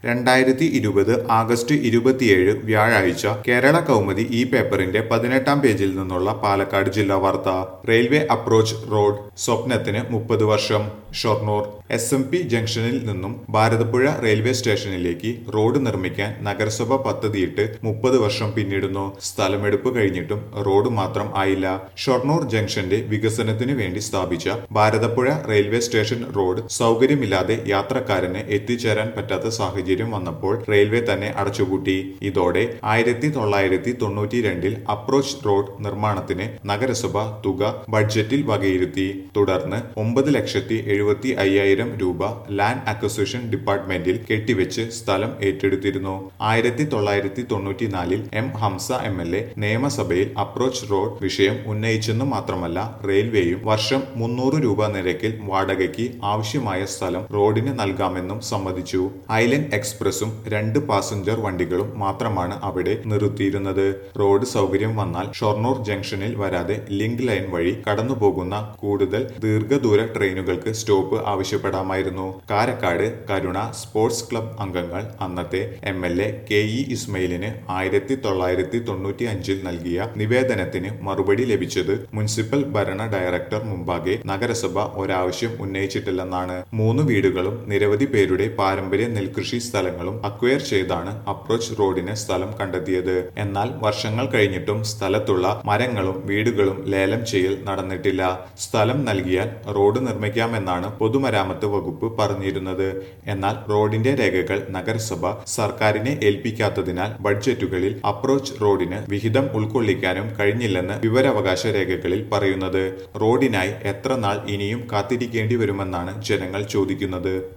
രണ്ടായിരത്തി ഇരുപത് ആഗസ്റ്റ് ഇരുപത്തിയേഴ് വ്യാഴാഴ്ച കേരള കൗമുദി ഈ പേപ്പറിന്റെ പതിനെട്ടാം പേജിൽ നിന്നുള്ള പാലക്കാട് ജില്ലാ വാർത്ത റെയിൽവേ അപ്രോച്ച് റോഡ് സ്വപ്നത്തിന് മുപ്പത് വർഷം ഷൊർണൂർ എസ് എം പി ജംഗ്ഷനിൽ നിന്നും ഭാരതപ്പുഴ റെയിൽവേ സ്റ്റേഷനിലേക്ക് റോഡ് നിർമ്മിക്കാൻ നഗരസഭ പദ്ധതിയിട്ട് മുപ്പത് വർഷം പിന്നിടുന്നു സ്ഥലമെടുപ്പ് കഴിഞ്ഞിട്ടും റോഡ് മാത്രം ആയില്ല ഷൊർണൂർ ജംഗ്ഷന്റെ വികസനത്തിന് വേണ്ടി സ്ഥാപിച്ച ഭാരതപ്പുഴ റെയിൽവേ സ്റ്റേഷൻ റോഡ് സൗകര്യമില്ലാതെ യാത്രക്കാരന് എത്തിച്ചേരാൻ പറ്റാത്ത സാഹചര്യം വന്നപ്പോൾ റെയിൽവേ തന്നെ അടച്ചുപൂട്ടി ഇതോടെ ആയിരത്തി തൊള്ളായിരത്തി തൊണ്ണൂറ്റി രണ്ടിൽ അപ്രോച്ച് റോഡ് നിർമ്മാണത്തിന് നഗരസഭ തുക ബഡ്ജറ്റിൽ വകയിരുത്തി തുടർന്ന് ഒമ്പത് ലക്ഷത്തി എഴുപത്തി അയ്യായിരം രൂപ ലാൻഡ് അക്വസിഷൻ ഡിപ്പാർട്ട്മെന്റിൽ കെട്ടിവെച്ച് സ്ഥലം ഏറ്റെടുത്തിരുന്നു ആയിരത്തി തൊള്ളായിരത്തി തൊണ്ണൂറ്റിനാലിൽ M Hamza M L A നിയമസഭയിൽ അപ്രോച്ച് റോഡ് വിഷയം ഉന്നയിച്ചെന്നു മാത്രമല്ല റെയിൽവേയും വർഷം മുന്നൂറ് രൂപ നിരക്കിൽ വാടകയ്ക്ക് ആവശ്യമായ സ്ഥലം റോഡിന് നൽകാമെന്നും സമ്മതിച്ചു ഐലൻഡ് എക്സ്പ്രസും രണ്ട് പാസഞ്ചർ വണ്ടികളും മാത്രമാണ് അവിടെ നിർത്തിയിരുന്നത് റോഡ് സൗകര്യം വന്നാൽ ഷൊർണൂർ ജംഗ്ഷനിൽ വരാതെ ലിങ്ക് ലൈൻ വഴി കടന്നുപോകുന്ന കൂടുതൽ ദീർഘദൂര ട്രെയിനുകൾക്ക് സ്റ്റോപ്പ് ആവശ്യപ്പെടാമായിരുന്നു കാരക്കാട് കരുണ സ്പോർട്സ് ക്ലബ് അംഗങ്ങൾ അന്നത്തെ M L A K E ഇസ്മയിലിന് ആയിരത്തി തൊള്ളായിരത്തി തൊണ്ണൂറ്റി അഞ്ചിൽ നൽകിയ നിവേദനത്തിന് മറുപടി ലഭിച്ചത് മുനിസിപ്പൽ ഭരണ ഡയറക്ടർ മുമ്പാകെ നഗരസഭ ഒരാവശ്യം ഉന്നയിച്ചിട്ടില്ലെന്നാണ് മൂന്ന് വീടുകളും നിരവധി പേരുടെ പാരമ്പര്യ നെൽകൃഷി സ്ഥലങ്ങളും അക്വയർ ചെയ്താണ് അപ്രോച്ച് റോഡിന് സ്ഥലം കണ്ടെത്തിയത് എന്നാൽ വർഷങ്ങൾ കഴിഞ്ഞിട്ടും സ്ഥലത്തുള്ള മരങ്ങളും വീടുകളും ലേലം ചെയ്യൽ നടന്നിട്ടില്ല സ്ഥലം നൽകിയാൽ റോഡ് നിർമ്മിക്കാമെന്നാണ് പൊതുമരാമത്ത് വകുപ്പ് പറഞ്ഞിരുന്നത് എന്നാൽ റോഡിന്റെ രേഖകൾ നഗരസഭ സർക്കാരിനെ ഏൽപ്പിക്കാത്തതിനാൽ ബഡ്ജറ്റുകളിൽ അപ്രോച്ച് റോഡിന് വിഹിതം ഉൾക്കൊള്ളിക്കാനും കഴിഞ്ഞില്ലെന്ന് വിവരാവകാശ രേഖകളിൽ പറയുന്നത് റോഡിനായി എത്ര നാൾ ഇനിയും കാത്തിരിക്കേണ്ടി വരുമെന്നാണ് ജനങ്ങൾ ചോദിക്കുന്നത്